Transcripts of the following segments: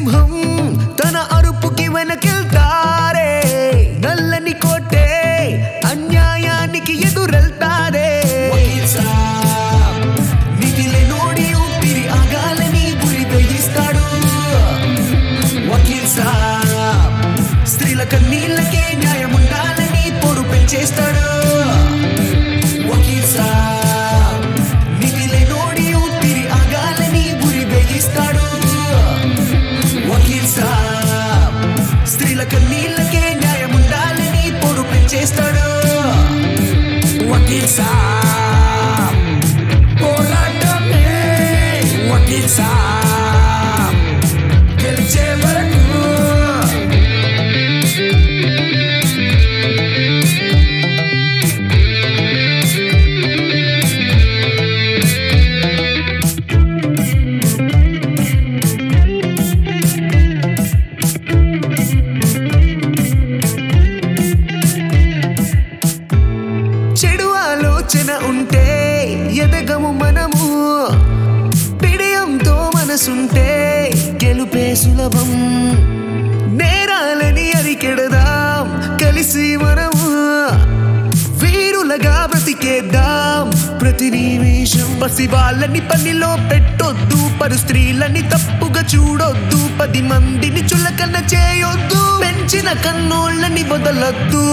సింహం తన అరుపుకి వెనకెళ్తారే నల్లని కోటే అన్యాయానికి ఎదురెళ్తారే నిధిలే నోడి ఊపిరి ఆగాలని గురి వేయిస్తాడు వకీల్ సాబ్ స్త్రీల కన్నీళ్ళకే న్యాయం ఉండాలని పొరు పెంచేస్తాడు వకీల్ సాబ్ నిధిలే నోడి ఊపిరి ఆగాలని గురి వేయిస్తాడు వకీల్ సాబ్ స్త్రీల కన్నీళ్ళకే న్యాయం ఉండాలని పొరు పెంచేస్తాడు వకీల్ సాబ్ పోరాటమే వకీల్ సాబ్ గెలిచే వరకు చెడు ఆలోచన ఉంటే ఎదగము మనము పిడియంతో మనసుంటే గెలుపే సులభం నేరాలని అరికెడదాం కలిసి మనము వీరులగా బ్రతికేద్దాం ప్రతి నిమిషం పసి వాళ్ళని పనిలో పెట్టొద్దు పరు స్త్రీలని తప్పుగా చూడొద్దు పది మందిని చులకన చేయొద్దు పెంచిన కన్నోళ్ళని వదలొద్దు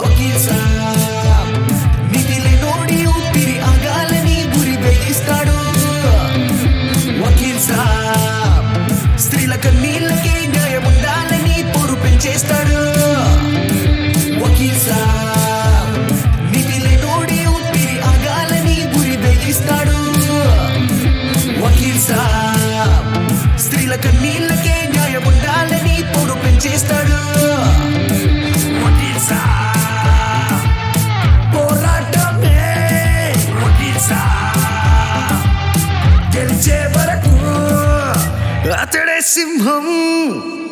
నిధిలే నోడి ఊపిరి ఆగాలని గురి వేయిస్తాడు వకీల్ సాబ్ స్త్రీల కన్నీళ్ళకే న్యాయం ఉండాలని పొరు పెంచేస్తాడు వకీల్ సాబ్ నిధిలే నోడి ఊపిరి ఆగాలని గురి వేయిస్తాడు వకీల్ సాబ్ స్త్రీల కన్నీళ్ళకే న్యాయం ఉండాలని పొరు పెంచేస్తాడు వకీల్ సాబ్ పోరాటమే వకీల్ సాబ్ గెలిచే వరకు అతడే సింహం